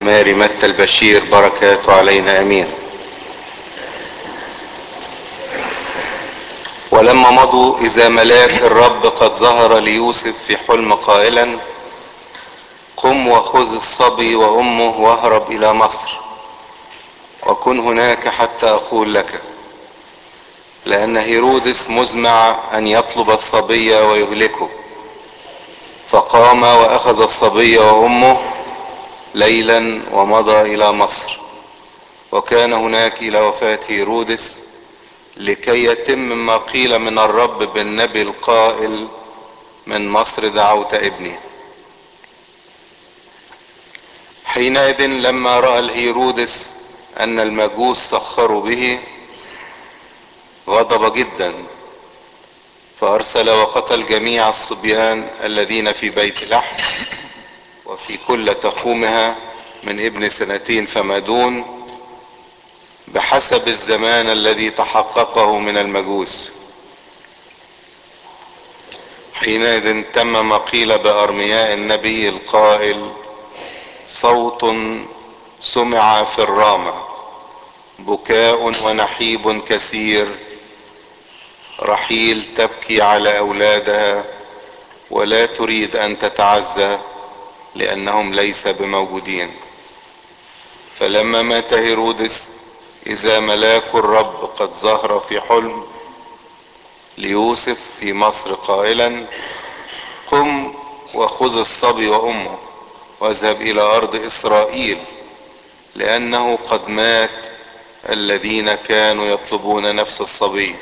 ماري متى البشير بركاته علينا امين ولما مضوا اذا ملاك الرب قد ظهر ليوسف في حلم قائلا قم وخذ الصبي وامه واهرب الى مصر وكن هناك حتى اقول لك لان هيرودس مزمع ان يطلب الصبي ويهلكه فقام واخذ الصبي وامه ليلا ومضى الى مصر وكان هناك الى وفاة هيرودس لكي يتم ما قيل من الرب بالنبي القائل من مصر دعوت ابني حينئذ لما راى الهيرودس ان المجوس سخروا به غضب جدا فارسل وقتل جميع الصبيان الذين في بيت لحم وفي كل تخومها من ابن سنتين فما دون بحسب الزمان الذي تحققه من المجوس حينئذ تم ما قيل بارمياء النبي القائل صوت سمع في الرامة بكاء ونحيب كثير رحيل تبكي على اولادها ولا تريد ان تتعزى لانهم ليس بموجودين فلما مات هيرودس اذا ملاك الرب قد ظهر في حلم ليوسف في مصر قائلا قم وخذ الصبي وامه واذهب الى ارض اسرائيل لانه قد مات الذين كانوا يطلبون نفس الصبي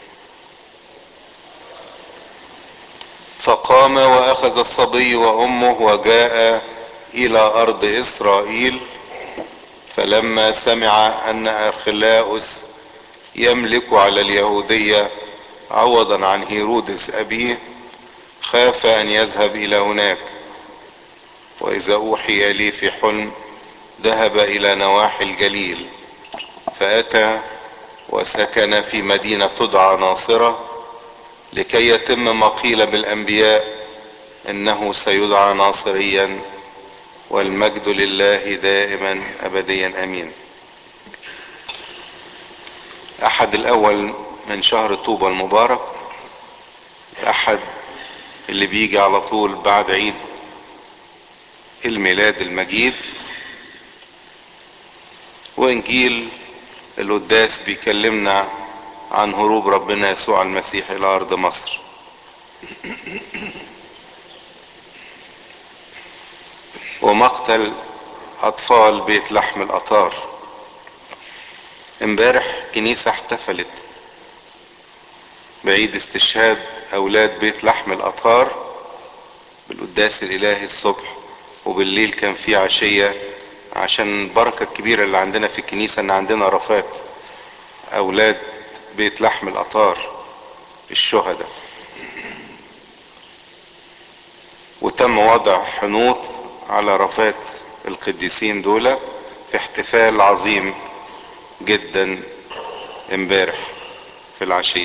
فقام واخذ الصبي وامه وجاء الى ارض اسرائيل فلما سمع ان ارخلاؤس يملك على اليهودية عوضا عن هيرودس ابيه خاف ان يذهب الى هناك واذا اوحي لي في حلم ذهب الى نواحي الجليل فاتى وسكن في مدينة تدعى ناصرة لكي يتم ما قيل بالانبياء انه سيدعى ناصريا والمجد لله دائما ابديا امين احد الاول من شهر طوبى المبارك احد اللي بيجي على طول بعد عيد الميلاد المجيد وانجيل القداس بيكلمنا عن هروب ربنا يسوع المسيح الى ارض مصر ومقتل اطفال بيت لحم الاطار امبارح كنيسة احتفلت بعيد استشهاد اولاد بيت لحم الاطهار بالقداس الالهي الصبح وبالليل كان في عشية عشان البركة الكبيرة اللي عندنا في الكنيسة ان عندنا رفات اولاد بيت لحم الاطار الشهداء وتم وضع حنوط على رفات القديسين دول في احتفال عظيم جدا امبارح في العشية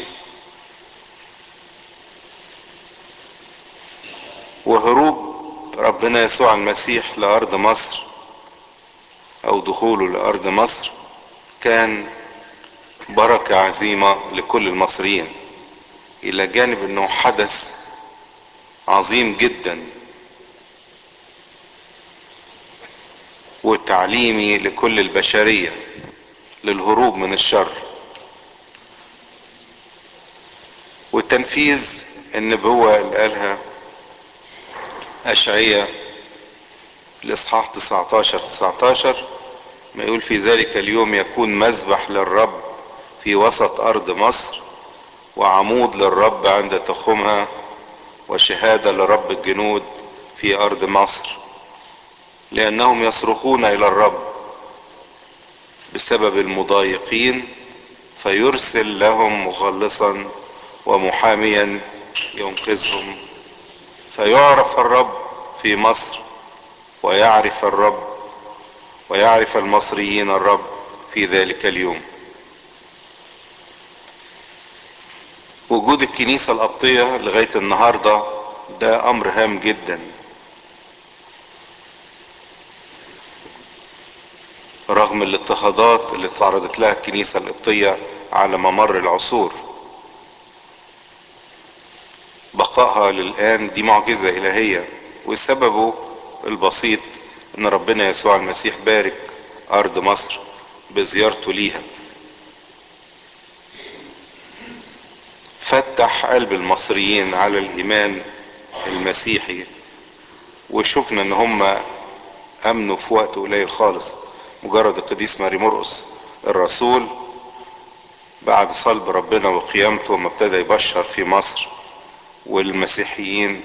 وهروب ربنا يسوع المسيح لارض مصر او دخوله لارض مصر كان بركة عظيمة لكل المصريين الى جانب انه حدث عظيم جدا وتعليمي لكل البشرية للهروب من الشر وتنفيذ النبوة اللي قالها أشعية الإصحاح 19 19 ما يقول في ذلك اليوم يكون مذبح للرب في وسط أرض مصر وعمود للرب عند تخمها وشهادة لرب الجنود في أرض مصر لأنهم يصرخون إلى الرب بسبب المضايقين فيرسل لهم مخلصا ومحاميا ينقذهم فيعرف الرب في مصر ويعرف الرب ويعرف المصريين الرب في ذلك اليوم وجود الكنيسة القبطية لغاية النهاردة ده أمر هام جدا رغم الاضطهادات اللي تعرضت لها الكنيسة القبطية على ممر العصور بقائها للآن دي معجزة إلهية وسببه البسيط ان ربنا يسوع المسيح بارك ارض مصر بزيارته ليها فتح قلب المصريين على الايمان المسيحي وشفنا ان هم امنوا في وقت قليل خالص مجرد القديس ماري مرقس الرسول بعد صلب ربنا وقيامته وما ابتدى يبشر في مصر والمسيحيين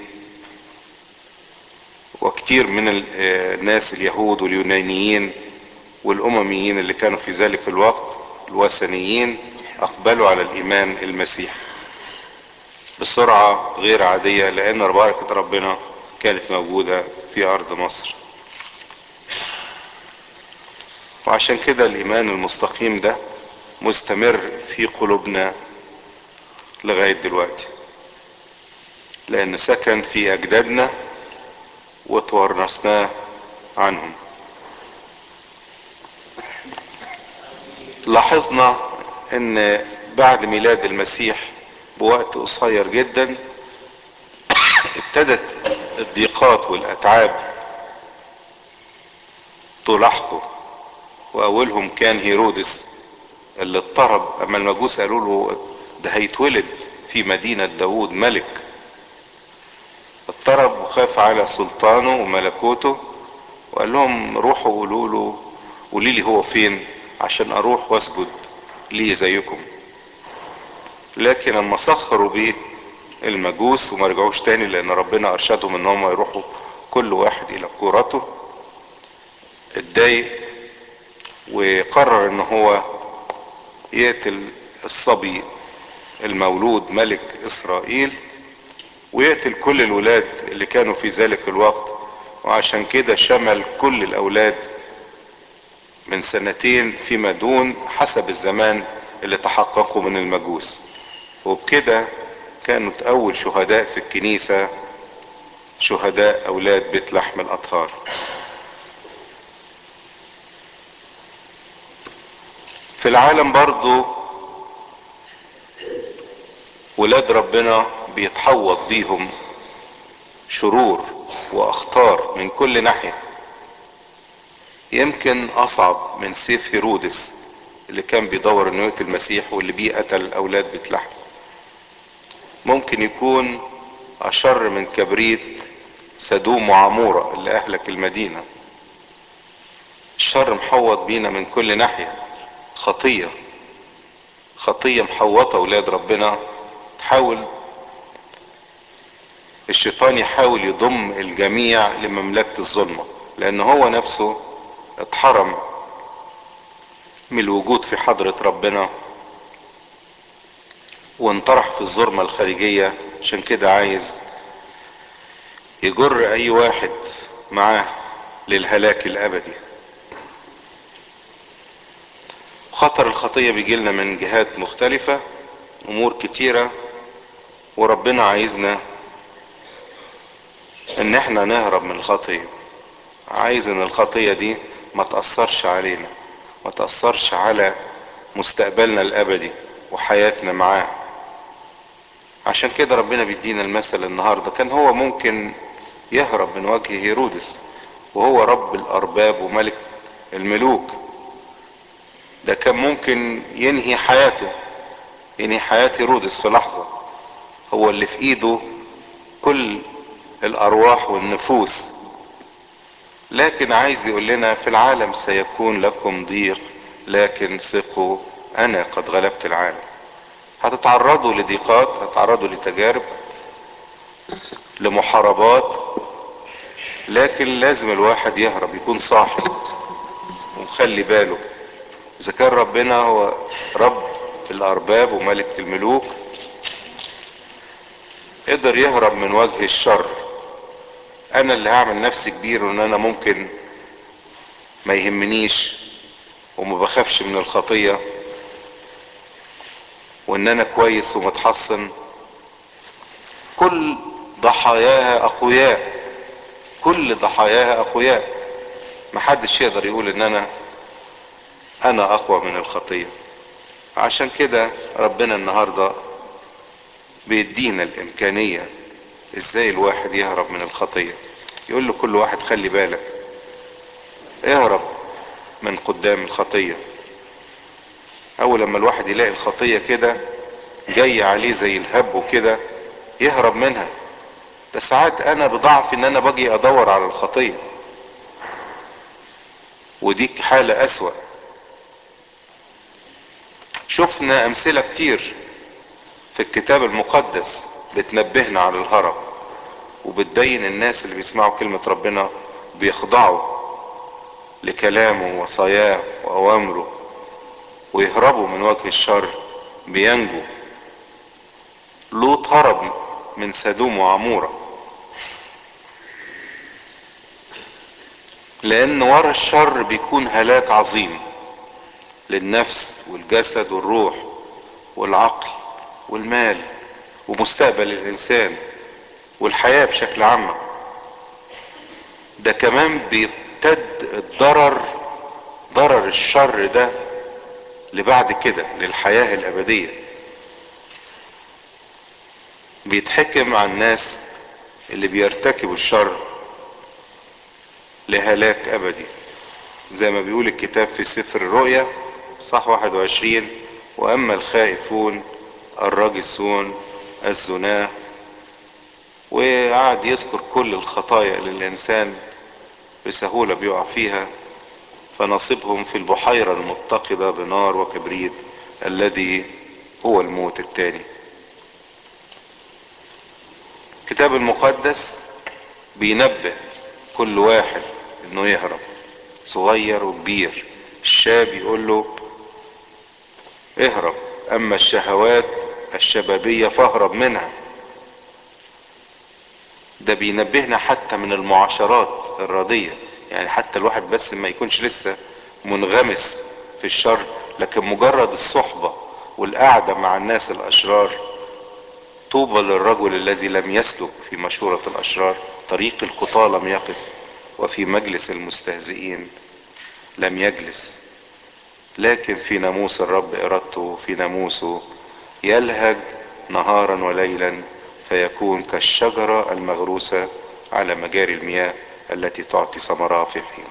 وكتير من الناس اليهود واليونانيين والامميين اللي كانوا في ذلك الوقت الوثنيين اقبلوا على الايمان المسيحي بسرعة غير عادية لان بركة ربنا كانت موجودة في ارض مصر وعشان كده الايمان المستقيم ده مستمر في قلوبنا لغاية دلوقتي لانه سكن في اجدادنا وتورثناه عنهم لاحظنا ان بعد ميلاد المسيح بوقت قصير جدا ابتدت الضيقات والاتعاب تلاحقه واولهم كان هيرودس اللي اضطرب اما المجوس قالوا له ده هيتولد في مدينة داود ملك اضطرب وخاف على سلطانه وملكوته وقال لهم روحوا قولوا له قولي لي هو فين عشان اروح واسجد ليه زيكم لكن اما سخروا بيه المجوس وما رجعوش تاني لان ربنا ارشدهم ان هم يروحوا كل واحد الى كورته اتضايق وقرر ان هو يقتل الصبي المولود ملك اسرائيل ويقتل كل الولاد اللي كانوا في ذلك الوقت وعشان كده شمل كل الاولاد من سنتين فيما دون حسب الزمان اللي تحققوا من المجوس وبكده كانت اول شهداء في الكنيسة شهداء اولاد بيت لحم الاطهار في العالم برضو ولاد ربنا بيتحوط بيهم شرور واخطار من كل ناحية يمكن اصعب من سيف هيرودس اللي كان بيدور انه يقتل المسيح واللي بيه قتل اولاد بيت لحم ممكن يكون اشر من كبريت سدوم وعمورة اللي اهلك المدينة الشر محوط بينا من كل ناحية خطية خطية محوطة ولاد ربنا تحاول الشيطان يحاول يضم الجميع لمملكة الظلمة لان هو نفسه اتحرم من الوجود في حضرة ربنا وانطرح في الظلمة الخارجية عشان كده عايز يجر اي واحد معاه للهلاك الابدي خطر الخطية بيجي لنا من جهات مختلفة امور كتيرة وربنا عايزنا ان احنا نهرب من الخطية عايز ان الخطية دي ما تأثرش علينا ما تأثرش على مستقبلنا الابدي وحياتنا معاه عشان كده ربنا بيدينا المثل النهاردة كان هو ممكن يهرب من وجه هيرودس وهو رب الارباب وملك الملوك ده كان ممكن ينهي حياته ينهي حياة هيرودس في لحظة هو اللي في ايده كل الارواح والنفوس لكن عايز يقول لنا في العالم سيكون لكم ضيق لكن ثقوا انا قد غلبت العالم هتتعرضوا لضيقات هتتعرضوا لتجارب لمحاربات لكن لازم الواحد يهرب يكون صاحي ومخلي باله اذا كان ربنا هو رب الارباب وملك الملوك قدر يهرب من وجه الشر انا اللي هعمل نفسي كبير وان انا ممكن ما يهمنيش وما بخافش من الخطية وان انا كويس ومتحصن كل ضحاياها اقوياء كل ضحاياها اقوياء محدش يقدر يقول ان انا انا اقوى من الخطية عشان كده ربنا النهاردة بيدينا الامكانية ازاي الواحد يهرب من الخطية يقول له كل واحد خلي بالك اهرب من قدام الخطية اول لما الواحد يلاقي الخطية كده جاي عليه زي الهب وكده يهرب منها ده ساعات انا بضعف ان انا باجي ادور على الخطية ودي حالة اسوأ شفنا امثلة كتير في الكتاب المقدس بتنبهنا على الهرب وبتبين الناس اللي بيسمعوا كلمة ربنا بيخضعوا لكلامه ووصاياه واوامره ويهربوا من وجه الشر بينجوا لوط هرب من سدوم وعمورة لان ورا الشر بيكون هلاك عظيم للنفس والجسد والروح والعقل والمال ومستقبل الانسان والحياة بشكل عام ده كمان بيمتد الضرر ضرر الشر ده لبعد كده للحياة الابدية بيتحكم على الناس اللي بيرتكبوا الشر لهلاك ابدي زي ما بيقول الكتاب في سفر الرؤيا صح 21 واما الخائفون الراجسون الزناه وقعد يذكر كل الخطايا اللي الانسان بسهولة بيقع فيها فنصيبهم في البحيرة المتقدة بنار وكبريت الذي هو الموت التاني الكتاب المقدس بينبه كل واحد انه يهرب صغير وكبير الشاب يقول له اهرب اما الشهوات الشبابية فاهرب منها ده بينبهنا حتى من المعاشرات الردية يعني حتى الواحد بس ما يكونش لسه منغمس في الشر لكن مجرد الصحبة والقعدة مع الناس الاشرار طوبى للرجل الذي لم يسلك في مشورة الاشرار طريق الخطى لم يقف وفي مجلس المستهزئين لم يجلس لكن في ناموس الرب ارادته في ناموسه يلهج نهارا وليلا فيكون كالشجرة المغروسة على مجاري المياه التي تعطي ثمرها في حين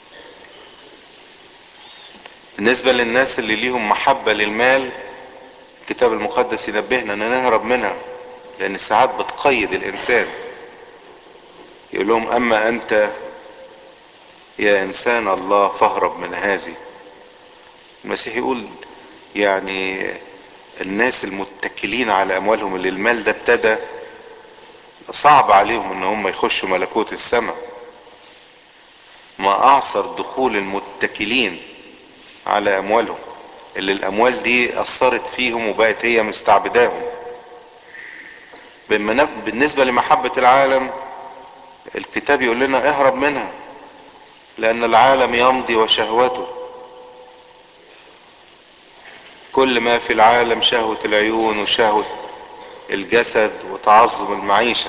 بالنسبة للناس اللي ليهم محبة للمال الكتاب المقدس ينبهنا ان نهرب منها لان ساعات بتقيد الانسان يقول لهم اما انت يا انسان الله فاهرب من هذه المسيح يقول يعني الناس المتكلين على اموالهم اللي المال ده ابتدى صعب عليهم ان هم يخشوا ملكوت السماء ما اعصر دخول المتكلين على اموالهم اللي الاموال دي اثرت فيهم وبقت هي مستعبداهم بالنسبة لمحبة العالم الكتاب يقول لنا اهرب منها لان العالم يمضي وشهوته كل ما في العالم شهوة العيون وشهوة الجسد وتعظم المعيشة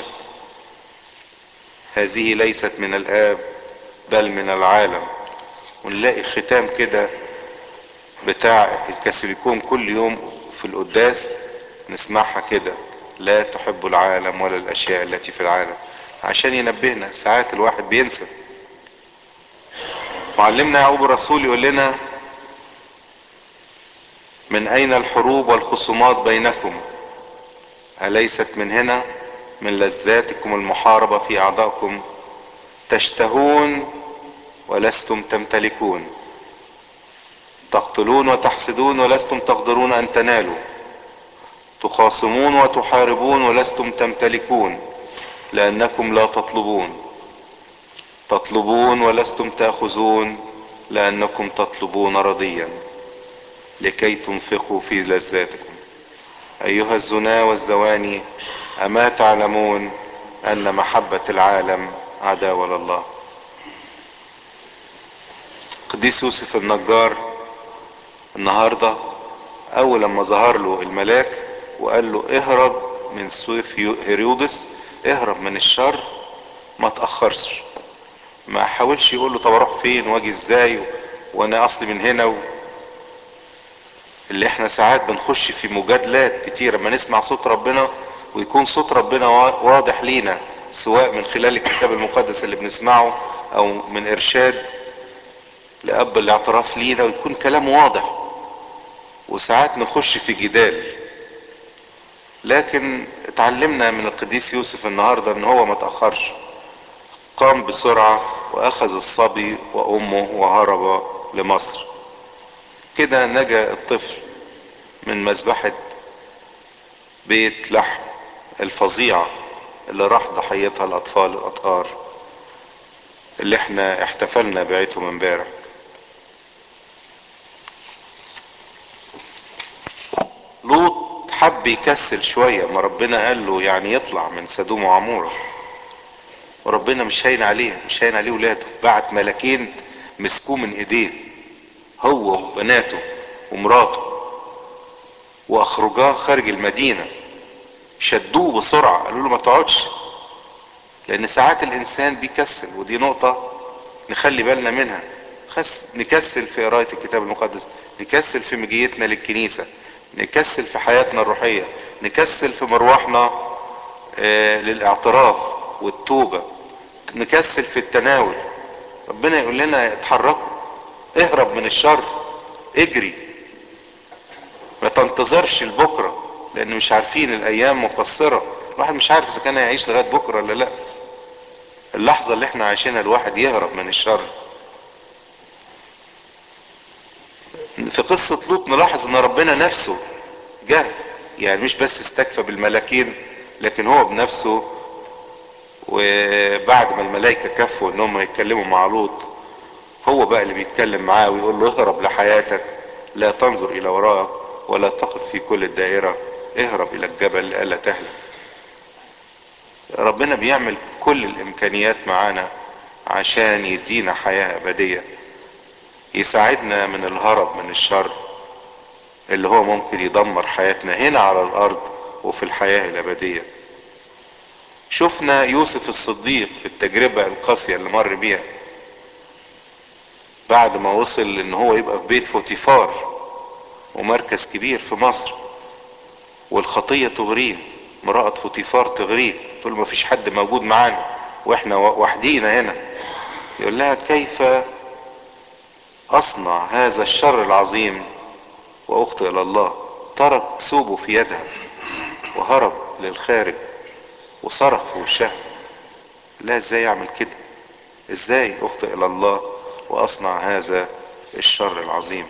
هذه ليست من الآب بل من العالم ونلاقي ختام كده بتاع الكاثوليكون كل يوم في القداس نسمعها كده لا تحب العالم ولا الأشياء التي في العالم عشان ينبهنا ساعات الواحد بينسى معلمنا يعقوب الرسول يقول لنا من اين الحروب والخصومات بينكم اليست من هنا من لذاتكم المحاربة في اعضائكم تشتهون ولستم تمتلكون تقتلون وتحسدون ولستم تقدرون ان تنالوا تخاصمون وتحاربون ولستم تمتلكون لانكم لا تطلبون تطلبون ولستم تاخذون لانكم تطلبون رضيا لكي تنفقوا في لذاتكم ايها الزنا والزواني اما تعلمون ان محبة العالم عداوة لله قديس يوسف النجار النهاردة اول لما ظهر له الملاك وقال له اهرب من سيف هيرودس اهرب من الشر ما تأخرش ما حاولش يقول له طب اروح فين واجي ازاي وانا اصلي من هنا و... اللي احنا ساعات بنخش في مجادلات كتير لما نسمع صوت ربنا ويكون صوت ربنا واضح لينا سواء من خلال الكتاب المقدس اللي بنسمعه او من ارشاد لاب الاعتراف لينا ويكون كلام واضح وساعات نخش في جدال لكن اتعلمنا من القديس يوسف النهارده ان هو ما تاخرش قام بسرعه واخذ الصبي وامه وهرب لمصر كده نجا الطفل من مذبحه بيت لحم الفظيعه اللي راح ضحيتها الاطفال الاطهار اللي احنا احتفلنا بعيدهم امبارح لوط حب يكسل شوية ما ربنا قال له يعني يطلع من سدوم وعمورة وربنا مش هين عليه مش هين عليه ولاده بعت ملكين مسكوه من ايديه هو وبناته ومراته واخرجاه خارج المدينة شدوه بسرعة قالوا له ما تقعدش لان ساعات الانسان بيكسل ودي نقطة نخلي بالنا منها خس نكسل في قراية الكتاب المقدس نكسل في مجيتنا للكنيسة نكسل في حياتنا الروحية نكسل في مروحنا آه للاعتراف والتوبة نكسل في التناول ربنا يقول لنا اتحركوا اهرب من الشر اجري ما تنتظرش لبكرة لان مش عارفين الايام مقصرة الواحد مش عارف اذا كان هيعيش لغاية بكرة ولا لا اللحظة اللي احنا عايشينها الواحد يهرب من الشر في قصة لوط نلاحظ ان ربنا نفسه جه يعني مش بس استكفى بالملاكين لكن هو بنفسه وبعد ما الملائكة كفوا انهم يتكلموا مع لوط هو بقى اللي بيتكلم معاه ويقول له اهرب لحياتك لا تنظر الى وراءك ولا تقف في كل الدائرة اهرب الى الجبل الا تهلك ربنا بيعمل كل الامكانيات معانا عشان يدينا حياة ابدية يساعدنا من الهرب من الشر اللي هو ممكن يدمر حياتنا هنا على الارض وفي الحياة الابدية شفنا يوسف الصديق في التجربة القاسية اللي مر بيها بعد ما وصل ان هو يبقى في بيت فوتيفار ومركز كبير في مصر والخطية تغريه امرأة فوتيفار تغريه تقول ما فيش حد موجود معانا واحنا وحدينا هنا يقول لها كيف اصنع هذا الشر العظيم واخطئ الى الله ترك ثوبه في يدها وهرب للخارج وصرخ في وشها لا ازاي اعمل كده ازاي اخطئ الى الله واصنع هذا الشر العظيم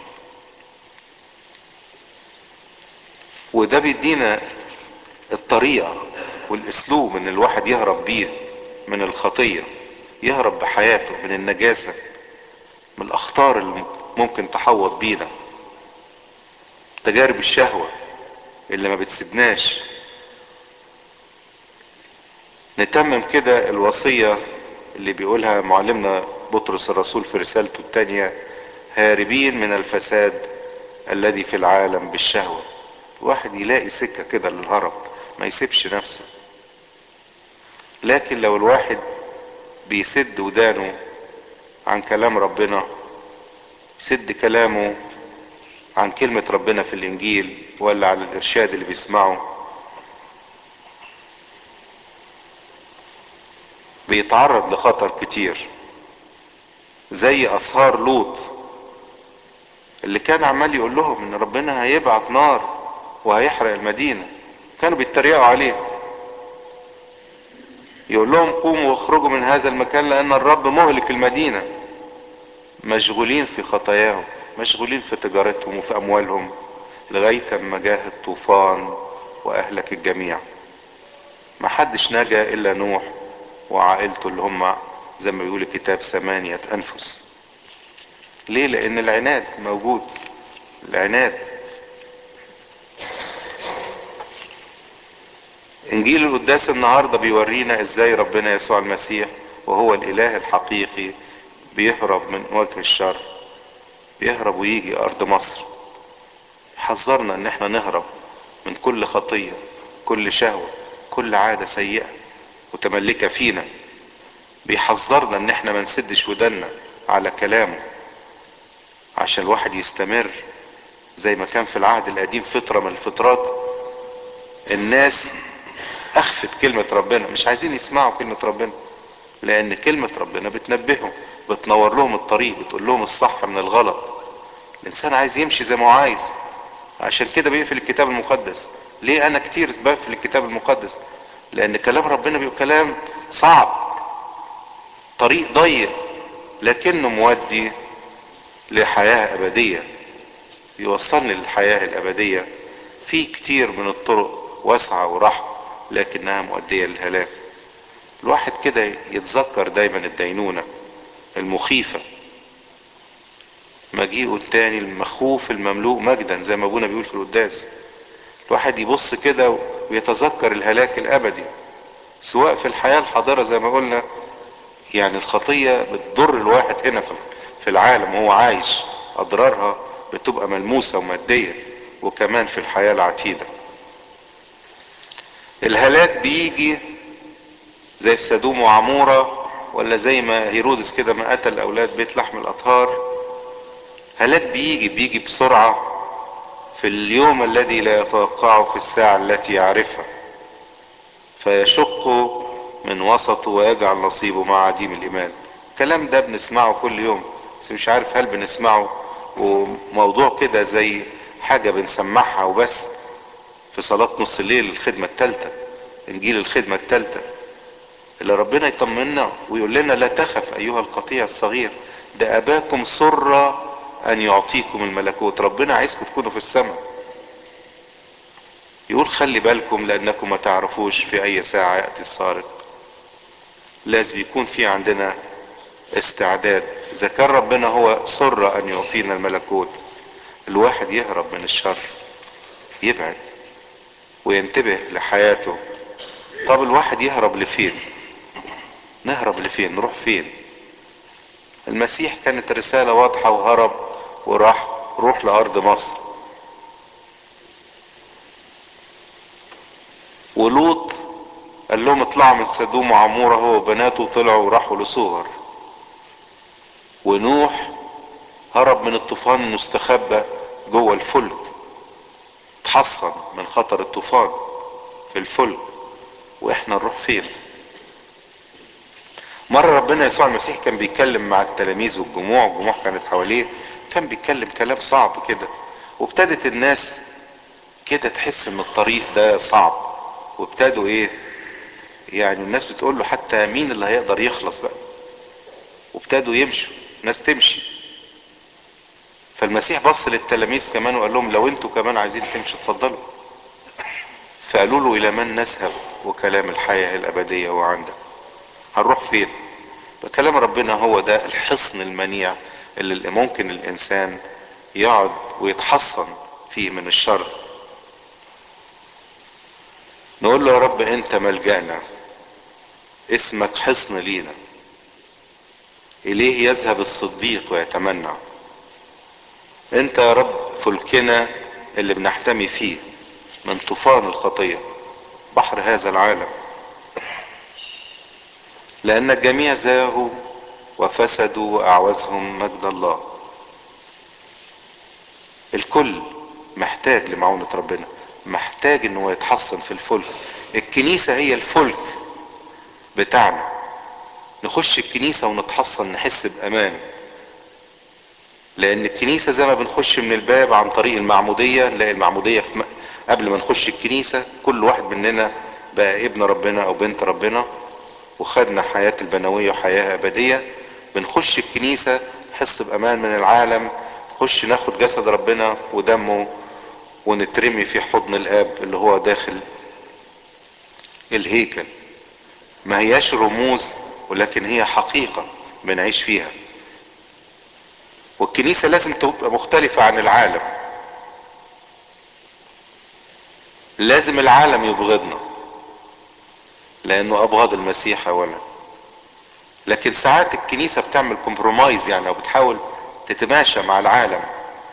وده بيدينا الطريقة والاسلوب ان الواحد يهرب بيه من الخطية يهرب بحياته من النجاسة من الاخطار اللي ممكن تحوط بينا تجارب الشهوة اللي ما بتسيبناش نتمم كده الوصية اللي بيقولها معلمنا بطرس الرسول في رسالته الثانية هاربين من الفساد الذي في العالم بالشهوة الواحد يلاقي سكة كده للهرب ما يسيبش نفسه لكن لو الواحد بيسد ودانه عن كلام ربنا يسد كلامه عن كلمة ربنا في الانجيل ولا على الارشاد اللي بيسمعه بيتعرض لخطر كتير زي اسهار لوط اللي كان عمال يقول لهم ان ربنا هيبعت نار وهيحرق المدينة كانوا بيتريقوا عليه يقول لهم قوموا واخرجوا من هذا المكان لان الرب مهلك المدينة مشغولين في خطاياهم مشغولين في تجارتهم وفي اموالهم لغاية اما جاه الطوفان واهلك الجميع ما حدش نجا الا نوح وعائلته اللي هم زي ما بيقول الكتاب ثمانية انفس ليه لان العناد موجود العناد انجيل القداس النهاردة بيورينا ازاي ربنا يسوع المسيح وهو الاله الحقيقي بيهرب من وجه الشر بيهرب ويجي ارض مصر حذرنا ان احنا نهرب من كل خطية كل شهوة كل عادة سيئة متملكة فينا بيحذرنا ان احنا ما نسدش ودنا على كلامه عشان الواحد يستمر زي ما كان في العهد القديم فترة من الفترات الناس اخفت كلمة ربنا مش عايزين يسمعوا كلمة ربنا لان كلمة ربنا بتنبههم بتنور لهم الطريق بتقول لهم الصح من الغلط الانسان عايز يمشي زي ما هو عايز عشان كده بيقفل الكتاب المقدس ليه انا كتير بقفل الكتاب المقدس لان كلام ربنا بيبقى كلام صعب طريق ضيق لكنه مودي لحياة ابدية يوصلني للحياة الابدية في كتير من الطرق واسعة ورحب لكنها مؤدية للهلاك الواحد كده يتذكر دايما الدينونة المخيفة مجيئه التاني المخوف المملوء مجدا زي ما ابونا بيقول في القداس الواحد يبص كده ويتذكر الهلاك الابدي سواء في الحياة الحاضرة زي ما قلنا يعني الخطية بتضر الواحد هنا في العالم وهو عايش اضرارها بتبقى ملموسة ومادية وكمان في الحياة العتيدة الهلاك بيجي زي في سدوم وعمورة ولا زي ما هيرودس كده ما قتل اولاد بيت لحم الاطهار هلاك بيجي بيجي بسرعة في اليوم الذي لا يتوقعه في الساعة التي يعرفها فيشق من وسطه ويجعل نصيبه مع عديم الايمان الكلام ده بنسمعه كل يوم بس مش عارف هل بنسمعه وموضوع كده زي حاجة بنسمعها وبس في صلاة نص الليل الخدمة التالتة انجيل الخدمة التالتة اللي ربنا يطمنا ويقول لنا لا تخف ايها القطيع الصغير ده اباكم سر ان يعطيكم الملكوت ربنا عايزكم تكونوا في السماء يقول خلي بالكم لانكم ما تعرفوش في اي ساعة يأتي السارق لازم يكون في عندنا استعداد اذا كان ربنا هو سر ان يعطينا الملكوت الواحد يهرب من الشر يبعد وينتبه لحياته طب الواحد يهرب لفين نهرب لفين نروح فين المسيح كانت رسالة واضحة وهرب وراح روح لأرض مصر ولوط قال لهم اطلعوا من سدوم وعمورة هو وبناته وطلعوا وراحوا لصغر ونوح هرب من الطوفان انه استخبى جوه الفلك اتحصن من خطر الطوفان في الفلك واحنا نروح فين مرة ربنا يسوع المسيح كان بيتكلم مع التلاميذ والجموع الجموع كانت حواليه كان بيتكلم كلام صعب كده وابتدت الناس كده تحس ان الطريق ده صعب وابتدوا ايه يعني الناس بتقول له حتى مين اللي هيقدر يخلص بقى وابتدوا يمشوا ناس تمشي فالمسيح بص للتلاميذ كمان وقال لهم لو انتوا كمان عايزين تمشوا اتفضلوا فقالوا له الى من نذهب وكلام الحياة الابدية هو عندك هنروح فين فكلام ربنا هو ده الحصن المنيع اللي ممكن الانسان يقعد ويتحصن فيه من الشر نقول له يا رب انت ملجأنا اسمك حصن لينا اليه يذهب الصديق ويتمنع انت يا رب فلكنا اللي بنحتمي فيه من طوفان الخطية بحر هذا العالم لان الجميع زاغوا وفسدوا واعوزهم مجد الله الكل محتاج لمعونة ربنا محتاج انه يتحصن في الفلك الكنيسة هي الفلك بتاعنا نخش الكنيسة ونتحصن نحس بامان لان الكنيسة زي ما بنخش من الباب عن طريق المعمودية نلاقي المعمودية في م... قبل ما نخش الكنيسة كل واحد مننا بقى ابن ربنا او بنت ربنا وخدنا حياة البنوية وحياة ابدية بنخش الكنيسة نحس بامان من العالم نخش ناخد جسد ربنا ودمه ونترمي في حضن الاب اللي هو داخل الهيكل ما هياش رموز ولكن هي حقيقة بنعيش فيها والكنيسة لازم تبقى مختلفة عن العالم لازم العالم يبغضنا لانه ابغض المسيح اولا لكن ساعات الكنيسة بتعمل كومبرومايز يعني او بتحاول تتماشى مع العالم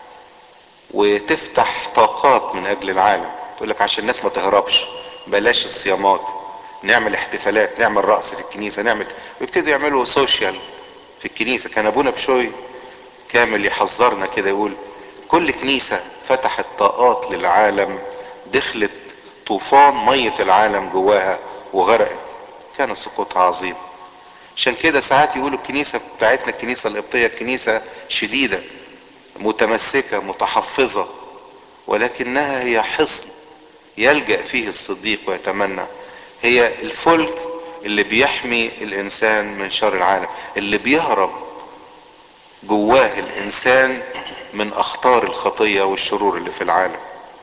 وتفتح طاقات من اجل العالم تقول لك عشان الناس ما تهربش بلاش الصيامات نعمل احتفالات نعمل رقص في الكنيسة نعمل ويبتدوا يعملوا سوشيال في الكنيسة كان ابونا بشوي كامل يحذرنا كده يقول كل كنيسة فتحت طاقات للعالم دخلت طوفان مية العالم جواها وغرقت كان سقوطها عظيم عشان كده ساعات يقولوا الكنيسة بتاعتنا الكنيسة القبطية كنيسة شديدة متمسكة متحفظة ولكنها هي حصن يلجأ فيه الصديق ويتمنى هي الفلك اللي بيحمي الانسان من شر العالم اللي بيهرب جواه الانسان من اخطار الخطية والشرور اللي في العالم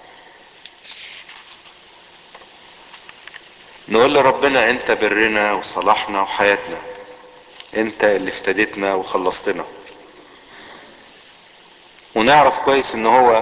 نقول لربنا انت برنا وصلاحنا وحياتنا انت اللي افتديتنا وخلصتنا ونعرف كويس ان هو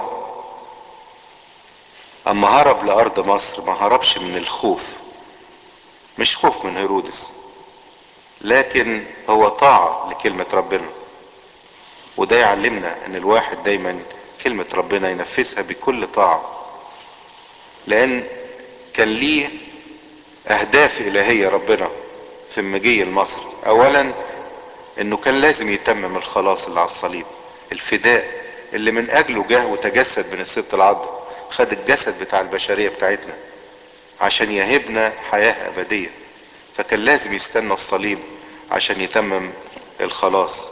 اما هرب لارض مصر ما هربش من الخوف مش خوف من هيرودس لكن هو طاعة لكلمة ربنا وده يعلمنا ان الواحد دايما كلمة ربنا ينفذها بكل طاعة لان كان ليه اهداف الهية ربنا في المجيء المصري اولا انه كان لازم يتمم الخلاص اللي على الصليب الفداء اللي من اجله جه وتجسد من الست العذراء خد الجسد بتاع البشرية بتاعتنا عشان يهبنا حياة ابدية فكان لازم يستنى الصليب عشان يتمم الخلاص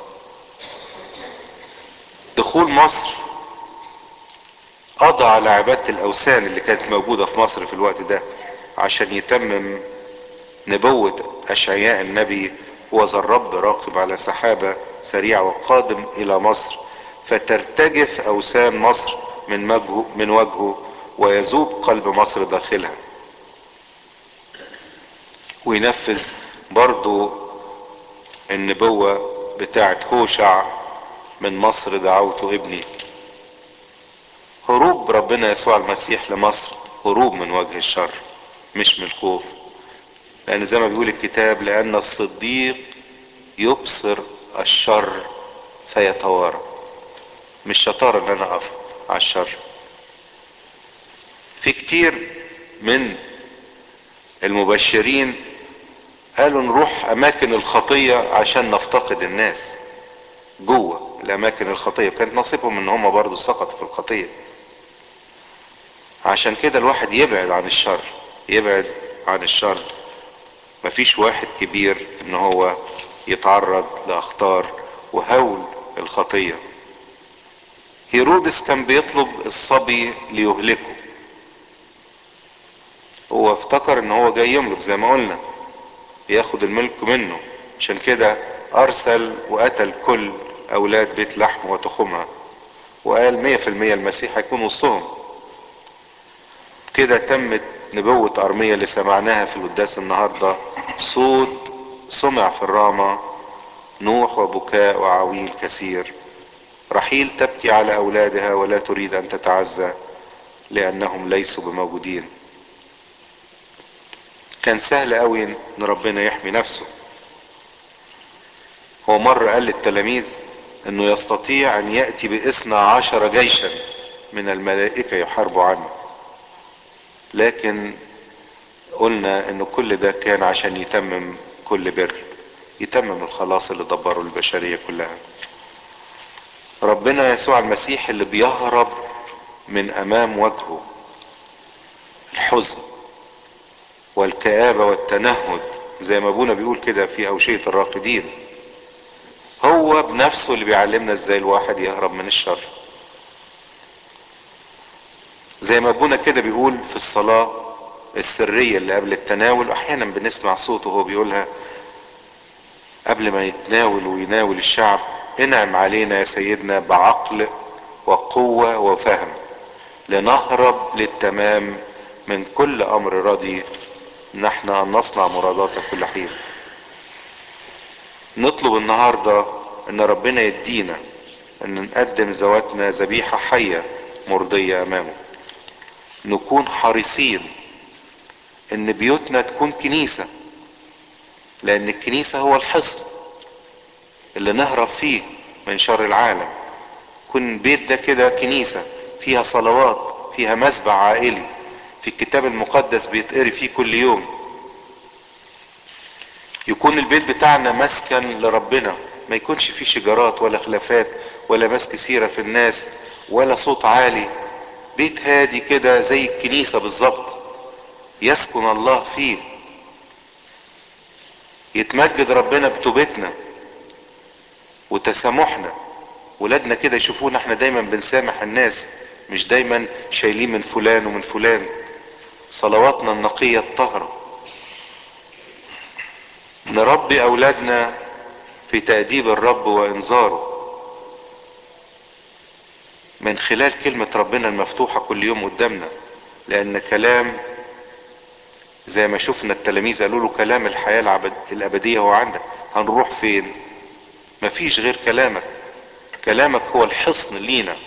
دخول مصر قضى على عبادة الاوثان اللي كانت موجودة في مصر في الوقت ده عشان يتمم نبوة اشعياء النبي وذا الرب راقب على سحابة سريع وقادم الى مصر فترتجف اوثان مصر من وجهه من وجهه ويذوب قلب مصر داخلها وينفذ برضو النبوة بتاعت هوشع من مصر دعوت ابني هروب ربنا يسوع المسيح لمصر هروب من وجه الشر مش من الخوف لان زي ما بيقول الكتاب لان الصديق يبصر الشر فيتوارى مش شطارة ان انا اقف على الشر في كتير من المبشرين قالوا نروح اماكن الخطية عشان نفتقد الناس جوه الاماكن الخطية كانت نصيبهم ان هم برضو سقطوا في الخطية عشان كده الواحد يبعد عن الشر يبعد عن الشر مفيش واحد كبير ان هو يتعرض لاخطار وهول الخطية هيرودس كان بيطلب الصبي ليهلكه هو افتكر ان هو جاي يملك زي ما قلنا ياخد الملك منه عشان كده ارسل وقتل كل اولاد بيت لحم وتخمها وقال مية في المية المسيح هيكون وسطهم كده تمت نبوة ارمية اللي سمعناها في القداس النهاردة صوت سمع في الرامة نوح وبكاء وعويل كثير رحيل تبكي على اولادها ولا تريد ان تتعزى لانهم ليسوا بموجودين كان سهل قوي ان ربنا يحمي نفسه هو مرة قال للتلاميذ انه يستطيع ان يأتي باثنى عشر جيشا من الملائكة يحاربوا عنه لكن قلنا ان كل ده كان عشان يتمم كل بر يتمم الخلاص اللي دبره البشرية كلها ربنا يسوع المسيح اللي بيهرب من امام وجهه الحزن والكآبة والتنهد زي ما ابونا بيقول كده في اوشية الراقدين هو بنفسه اللي بيعلمنا ازاي الواحد يهرب من الشر زي ما ابونا كده بيقول في الصلاة السرية اللي قبل التناول احيانا بنسمع صوته وهو بيقولها قبل ما يتناول ويناول الشعب انعم علينا يا سيدنا بعقل وقوة وفهم لنهرب للتمام من كل امر رضي نحن ان نصنع مرادات كل حين نطلب النهاردة ان ربنا يدينا ان نقدم ذواتنا ذبيحة حية مرضية امامه نكون حريصين ان بيوتنا تكون كنيسة لان الكنيسة هو الحصن اللي نهرب فيه من شر العالم كن بيت ده كده كنيسة فيها صلوات فيها مسبع عائلي في الكتاب المقدس بيتقري فيه كل يوم يكون البيت بتاعنا مسكن لربنا ما يكونش فيه شجارات ولا خلافات ولا مسك سيرة في الناس ولا صوت عالي بيت هادي كده زي الكنيسة بالظبط يسكن الله فيه يتمجد ربنا بتوبتنا وتسامحنا ولادنا كده يشوفونا احنا دايما بنسامح الناس مش دايما شايلين من فلان ومن فلان صلواتنا النقية الطهرة نربي اولادنا في تأديب الرب وانذاره من خلال كلمة ربنا المفتوحة كل يوم قدامنا لان كلام زي ما شفنا التلاميذ قالوا له كلام الحياة العبد الابدية هو عندك هنروح فين مفيش غير كلامك كلامك هو الحصن لينا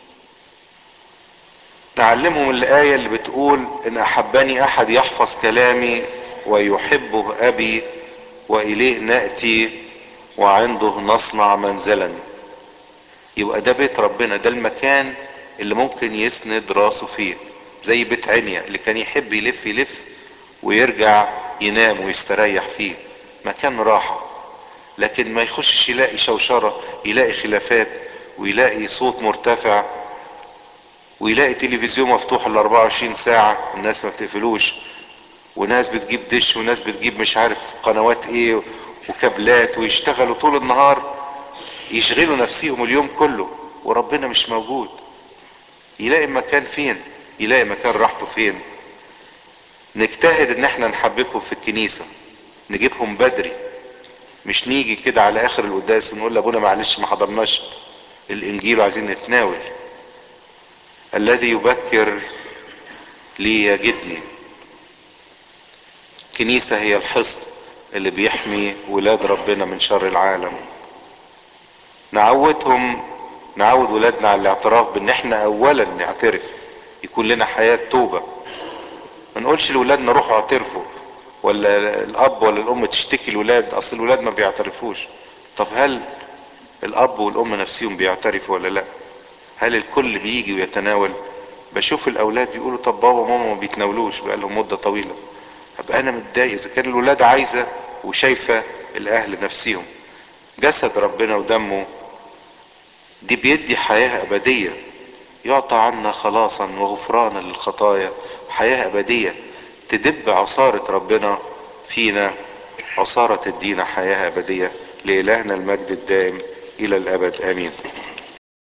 نعلمهم الآية اللي بتقول إن أحبني أحد يحفظ كلامي ويحبه أبي وإليه نأتي وعنده نصنع منزلا يبقى ده بيت ربنا ده المكان اللي ممكن يسند راسه فيه زي بيت عنيا اللي كان يحب يلف يلف ويرجع ينام ويستريح فيه مكان راحة لكن ما يخشش يلاقي شوشرة يلاقي خلافات ويلاقي صوت مرتفع ويلاقي تلفزيون مفتوح ال 24 ساعة الناس ما بتقفلوش وناس بتجيب دش وناس بتجيب مش عارف قنوات ايه وكابلات ويشتغلوا طول النهار يشغلوا نفسيهم اليوم كله وربنا مش موجود يلاقي مكان فين يلاقي مكان راحته فين نجتهد ان احنا نحببهم في الكنيسة نجيبهم بدري مش نيجي كده على اخر القداس ونقول لابونا معلش ما حضرناش الانجيل وعايزين نتناول الذي يبكر لي يجدني كنيسة هي الحصن اللي بيحمي ولاد ربنا من شر العالم نعودهم نعود ولادنا على الاعتراف بان احنا اولا نعترف يكون لنا حياة توبة ما نقولش لولادنا روحوا اعترفوا ولا الاب ولا الام تشتكي الولاد اصل الولاد ما بيعترفوش طب هل الاب والام نفسهم بيعترفوا ولا لا هل الكل بيجي ويتناول بشوف الاولاد يقولوا طب بابا وماما ما بيتناولوش بقالهم مده طويله ابقى انا متضايق اذا كان الولاد عايزه وشايفه الاهل نفسهم جسد ربنا ودمه دي بيدي حياه ابديه يعطى عنا خلاصا وغفرانا للخطايا حياه ابديه تدب عصاره ربنا فينا عصاره الدين حياه ابديه لالهنا المجد الدائم الى الابد امين